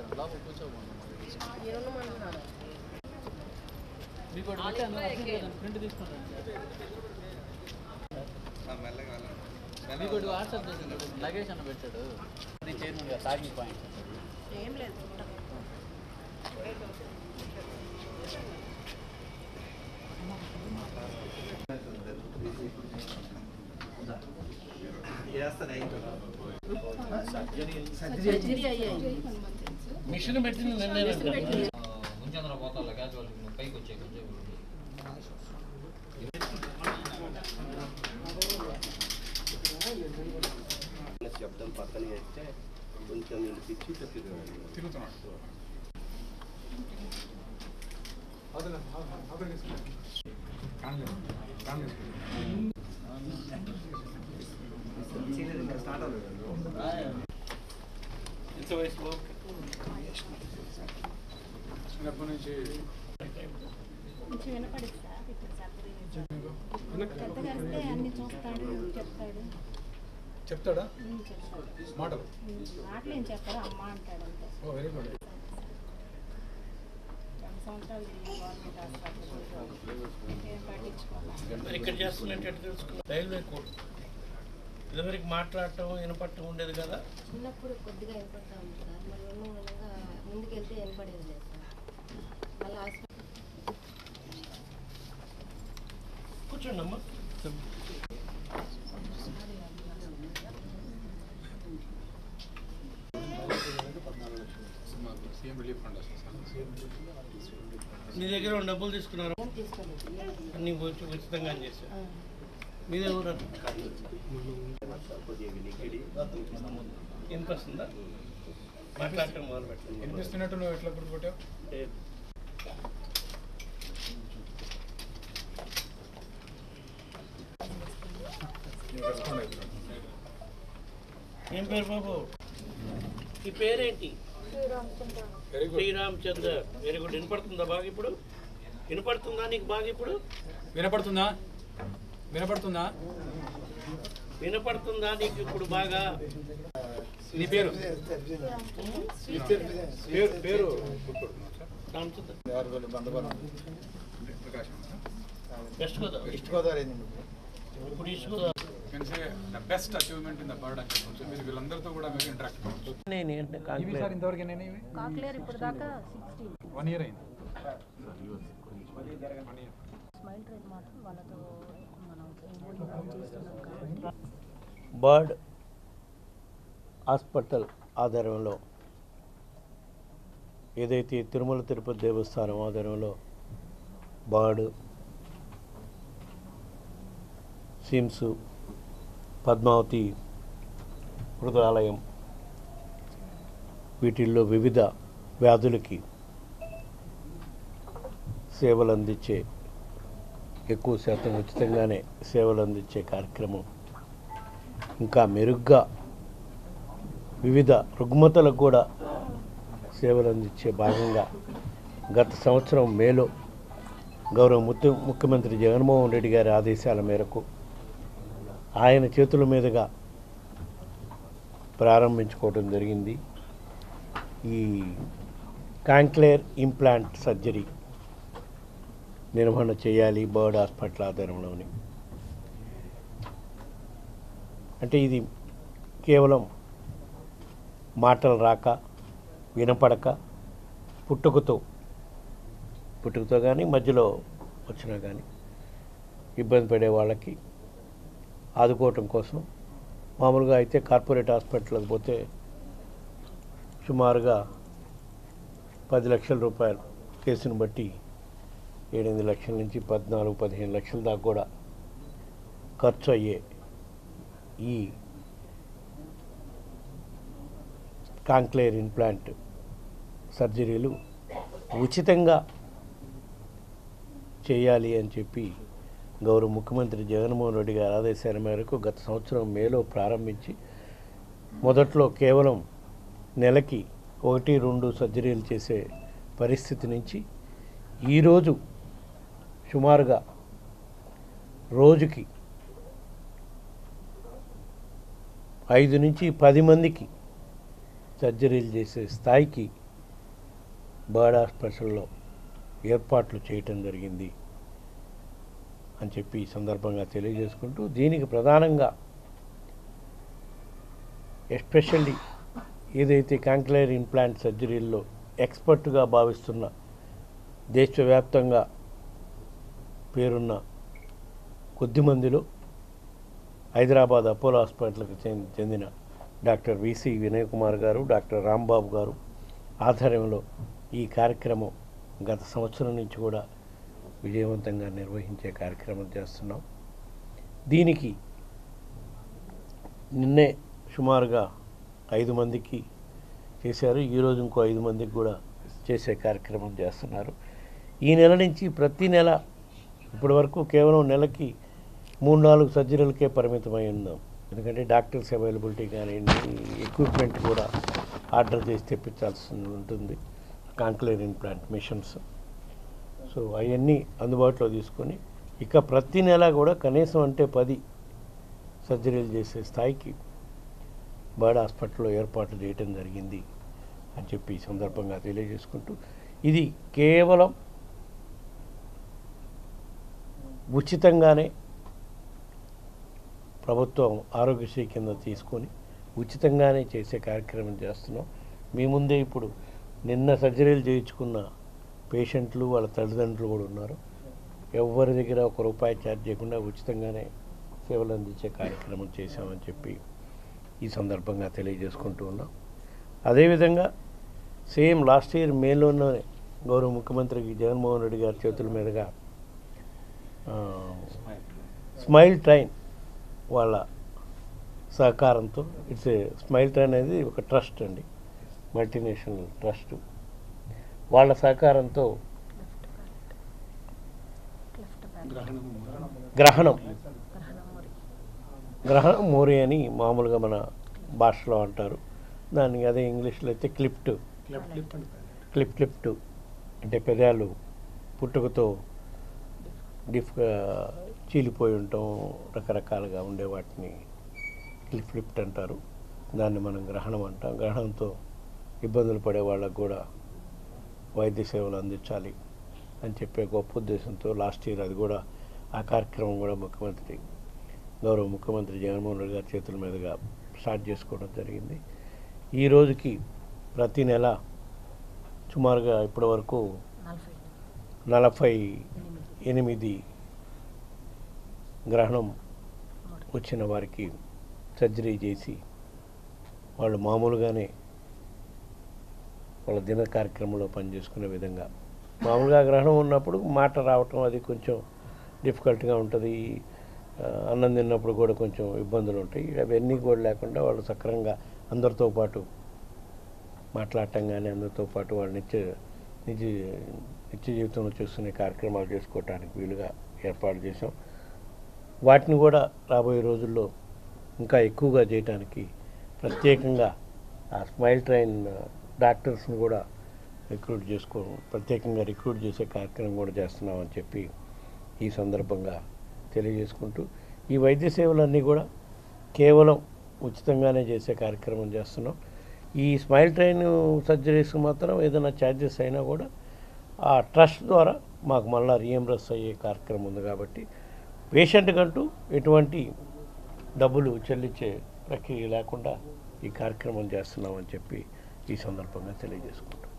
లోపల కూర్చోబోను ఏమన్నాడు మీకు ఒకటి పెట్టాను ప్రింట్ తీసుకున్నాను మీకు ఒకటి వాట్సాప్ చేసింది లగేజ్ అన్న పెట్టాడు అది చైర్మన్ గారు తాగి పాయింట్ ఏం లేదు సర్జరీ అయ్యాయి మిషన్ పెట్టింది నిన్నే ముంచంద్ర పోతాల గ్యాస్ వాళ్ళు పైకి వచ్చే కొంచెం శబ్దం పక్కన వేస్తే కొంచెం వినిపించి తిరుగుతున్నాడు ఇంత వయసులో కొంచెం వినపడింది సార్ ఇప్పుడు సర్జరీ పెద్దగా వస్తే అన్ని చూస్తాడు చెప్తాడు చెప్తాడా ఉమ్, చెప్తాడు మాటలు మాటలు ఏం చెప్పారు అమ్మ అంటాడు అంతే ఓ వెరీ గుడ్ రెండు సంవత్సరాలు తిరిగి గవర్నమెంట్ హాస్పిటల్ ఏం పట్టించుకోవాలి ఇక్కడ చేస్తున్నట్టు తెలుసుకున్నా రైల్వే కోడ్ ఇదివరకు మాట్లాడటం వినపట్టం ఉండేది కదా చిన్నప్పుడు కొద్దిగా వినపడతా ఉంది సార్ మరి ఉన్న విధంగా ముందుకెళ్తే వినపడేది లేదు సార్ మళ్ళీ హాస్పిటల్ కూర్చోండి అమ్మా సీఎం రిలీఫ్ ఫండ్ వస్తుంది మీ దగ్గర ఉన్న డబ్బులు తీసుకున్నారు ఏం తీసుకోలేదు ఏం అన్ని ఉచి- ఉచితంగా చేశారు మీదే ఊరు కొద్దిగా వినికిడి వినిపిస్తుందా మాట్లాడటం మొదలు పెట్టండి వినిపిస్తున్నట్టు నువ్వు ఎట్లా గుర్తుపట్టావు అంటే నీకు రెస్పాండ్ అవుతున్నాడు ఏం పేరు బాబు ఈ పేరేంటి very good Sriramachandra very good వినపడుతుందా బాగా ఇప్పుడు వినపడుతుందా నీకు బాగా ఇప్పుడు వినపడుతుందా వినపడుతుందా వినపడుతుందా నీకు ఇప్పుడు బాగా నీ పేరు పేరు పేరు గుర్తుపడుతున్నా సార్ రామచంద్ర ఆరు వేలు బందవరం ప్రకాశం వెస్ట్ గోదావరి ఈస్ట్ గోదావరి ఇప్పుడు east Godavari can say the best achievement in the bird అని చెప్పొచ్చు మీరు వీళ్ళందరితో కూడా మీరు ఇంటరాక్ట్ కావచ్చు నేను ఏంటి ఇవి కాంక్లేర్ సార్ ఇంతవరకు ఎన్ని అయినాయి కాక్లేర్ ఇప్పుడు దాకా సిక్స్టీన్ వన్ ఇయర్ అయింది స్మైల్ ట్రైన్ మాత్రం వాళ్ళతో మనం MOU చేస్తున్నాం కాబట్టి బర్డ్ హాస్పిటల్ ఆధ్వర్యంలో ఏదైతే తిరుమల తిరుపతి దేవస్థానం ఆధ్వర్యంలో బర్డ్ సిమ్స్ పద్మావతి మృగాలయం వీటిల్లో వివిధ వ్యాధులకి సేవలు అందించే ఎక్కువ శాతం ఉచితంగానే సేవలు అందించే కార్యక్రమం ఇంకా మెరుగ్గా వివిధ రుగ్మతలకు కూడా సేవలు అందించే భాగంగా గత సంవత్సరం మేలో గౌరవ ముఖ్య ముఖ్యమంత్రి జగన్మోహన్ రెడ్డి గారి ఆదేశాల మేరకు ఆయన చేతుల మీదుగా ప్రారంభించుకోవడం జరిగింది ఈ కాంక్లేర్ ఇంప్లాంట్ సర్జరీ నిర్వహణ చేయాలి బర్డ్ హాస్పిటల్ ఆధ్వర్యంలోని అంటే ఇది కేవలం మాటలు రాక వినపడక పుట్టుకతో పుట్టుకతో కానీ మధ్యలో వచ్చినా కానీ ఇబ్బంది పడే వాళ్ళకి ఆదుకోవటం కోసం మామూలుగా అయితే కార్పొరేట్ హాస్పిటల్కి పోతే సుమారుగా పది లక్షల రూపాయలు కేసును బట్టి ఏడెనిమిది లక్షల నుంచి పద్నాలుగు పదిహేను లక్షల దాకా కూడా ఖర్చు అయ్యే ఈ కాంక్లేర్ ఇంప్లాంట్ సర్జరీలు ఉచితంగా చేయాలి అని చెప్పి గౌరవ ముఖ్యమంత్రి జగన్మోహన్ రెడ్డి గారి ఆదేశాల మేరకు గత సంవత్సరం మేలో ప్రారంభించి మొదట్లో కేవలం నెలకి ఒకటి రెండు సర్జరీలు చేసే పరిస్థితి నుంచి ఈరోజు సుమారుగా రోజుకి ఐదు నుంచి పది మందికి సర్జరీలు చేసే స్థాయికి బర్డ్ హాస్పిటల్లో ఏర్పాట్లు చేయటం జరిగింది అని చెప్పి ఈ సందర్భంగా తెలియజేసుకుంటూ దీనికి ప్రధానంగా ఎస్పెషల్లీ ఏదైతే కాంక్లేర్ ఇంప్లాంట్ సర్జరీల్లో ఎక్స్పర్ట్గా భావిస్తున్న దేశవ్యాప్తంగా పేరున్న కొద్దిమందిలో హైదరాబాద్ అపోలో హాస్పిటల్కి చెంది- చెందిన డాక్టర్ విసి వినయ్ కుమార్ గారు డాక్టర్ రాంబాబు గారు ఆధ్వర్యంలో ఈ కార్యక్రమం గత సంవత్సరం నుంచి కూడా విజయవంతంగా నిర్వహించే కార్యక్రమం చేస్తున్నాం దీనికి నిన్నే సుమారుగా ఐదు మందికి చేశారు ఈరోజు ఇంకో ఐదు మందికి కూడా చేసే కార్యక్రమం చేస్తున్నారు ఈ నెల నుంచి ప్రతి నెల ఇప్పటి వరకు కేవలం నెలకి మూడు నాలుగు సర్జరీలకే పరిమితమై ఉన్నాం ఎందుకంటే డాక్టర్స్ అవైలబిలిటీ కానివ్వండి ఎక్విప్మెంట్ కూడా ఆర్డర్ చేసి తెప్పించాల్సి ఉంటుంది కాంక్లేర్ ఇంప్లాంట్ మిషన్స్ సో అవన్నీ అందుబాటులో తీసుకొని ఇక ప్రతి నెల కూడా కనీసం అంటే పది సర్జరీలు చేసే స్థాయికి బర్డ్ హాస్పిటల్లో ఏర్పాట్లు చేయటం జరిగింది అని చెప్పి ఈ సందర్భంగా తెలియజేసుకుంటూ ఇది కేవలం ఉచితంగానే ప్రభుత్వం ఆరోగ్యశ్రీ కింద తీసుకొని ఉచితంగానే చేసే కార్యక్రమం చేస్తున్నాం మీ ముందే ఇప్పుడు నిన్న సర్జరీలు చేయించుకున్న పేషెంట్లు వాళ్ళ తల్లిదండ్రులు కూడా ఉన్నారు ఎవరి దగ్గర ఒక రూపాయి ఛార్జ్ చేయకుండా ఉచితంగానే సేవలు అందించే కార్యక్రమం చేశామని చెప్పి ఈ సందర్భంగా తెలియజేసుకుంటూ ఉన్నాం అదేవిధంగా సేమ్ లాస్ట్ ఇయర్ మేలోనే గౌరవ ముఖ్యమంత్రికి జగన్మోహన్ రెడ్డి గారి చేతుల మీదుగా ఆ, స్మైల్ ట్రైన్ వాళ్ళ సహకారంతో ఇట్స్ ఏ స్మైల్ ట్రైన్ అనేది ఒక ట్రస్ట్ అండి మల్టీనేషనల్ ట్రస్ట్ వాళ్ళ సహకారంతో లెఫ్ట్ బ్యాక్ గ్రహణం గ్రహణం మురి గ్రహణం మోరి అని మామూలుగా మన భాషలో అంటారు దానికి అదే ఇంగ్లీష్లో అయితే క్లిప్ట్ క్లిప్ క్లిప్ట్ అంటే పెదాలు పుట్టుకతో డిఫ్గా చీలిపోయి ఉండటం రకరకాలుగా ఉండే వాటిని క్లిప్ క్లిప్ట్ అంటారు దాన్ని మనం గ్రహణం అంటాం గ్రహణంతో ఇబ్బందులు పడే వాళ్ళకు కూడా వైద్య సేవలు అందించాలి అని చెప్పే గొప్ప ఉద్దేశంతో లాస్ట్ ఇయర్ అది కూడా ఆ కార్యక్రమం కూడా ముఖ్యమంత్రి గౌరవ ముఖ్యమంత్రి జగన్మోహన్ రెడ్డి గారి చేతుల మీదుగా స్టార్ట్ చేసుకోవడం జరిగింది ఈ రోజుకి ప్రతి నెల సుమారుగా ఇప్పటివరకు నలభై నలభై ఎనిమిది ఎనిమిది గ్రహణం మురి వచ్చిన వారికి సర్జరీ చేసి వాళ్ళు మామూలుగానే వాళ్ళ దిన కార్యక్రమంలో పనిచేసుకునే విధంగా మామూలుగా గ్రహణం ఉన్నప్పుడు మాట రావటం అది కొంచెం డిఫికల్ట్గా ఉంటుంది ఆ, అన్నం తిన్నప్పుడు కూడా కొంచెం ఇబ్బందులు ఉంటాయి అవన్నీ కూడా లేకుండా వాళ్ళు సక్రమంగా అందరితో పాటు మాట్లాడటం కానీ అందరితో పాటు వాళ్ళు నిత్య నిజ నిత్య జీవితంలో చూసుకునే కార్యక్రమాలు చేసుకోవటానికి వీలుగా ఏర్పాటు చేసాం వాటిని కూడా రాబోయే రోజుల్లో ఇంకా ఎక్కువగా చేయడానికి ప్రత్యేకంగా ఆ స్మైల్ ట్రైన్ డాక్టర్స్ని కూడా రిక్రూట్ చేసుకో ప్రత్యేకంగా రిక్రూట్ చేసే కార్యక్రమం కూడా చేస్తున్నామని చెప్పి ఈ సందర్భంగా తెలియజేసుకుంటూ ఈ వైద్య సేవలన్నీ కూడా కేవలం ఉచితంగానే చేసే కార్యక్రమం చేస్తున్నాం ఈ స్మైల్ ట్రైన్ సర్జరీస్ మాత్రం ఏదైనా ఛార్జెస్ అయినా కూడా ఆ ట్రస్ట్ ద్వారా మాకు మళ్ళీ రియంబర్స్ అయ్యే కార్యక్రమం ఉంది కాబట్టి పేషెంట్ కంటూ ఎటువంటి డబ్బులు చెల్లించే ప్రక్రియ లేకుండా ఈ కార్యక్రమం చేస్తున్నామని చెప్పి ఈ సందర్భంగా తెలియజేసుకుంటాం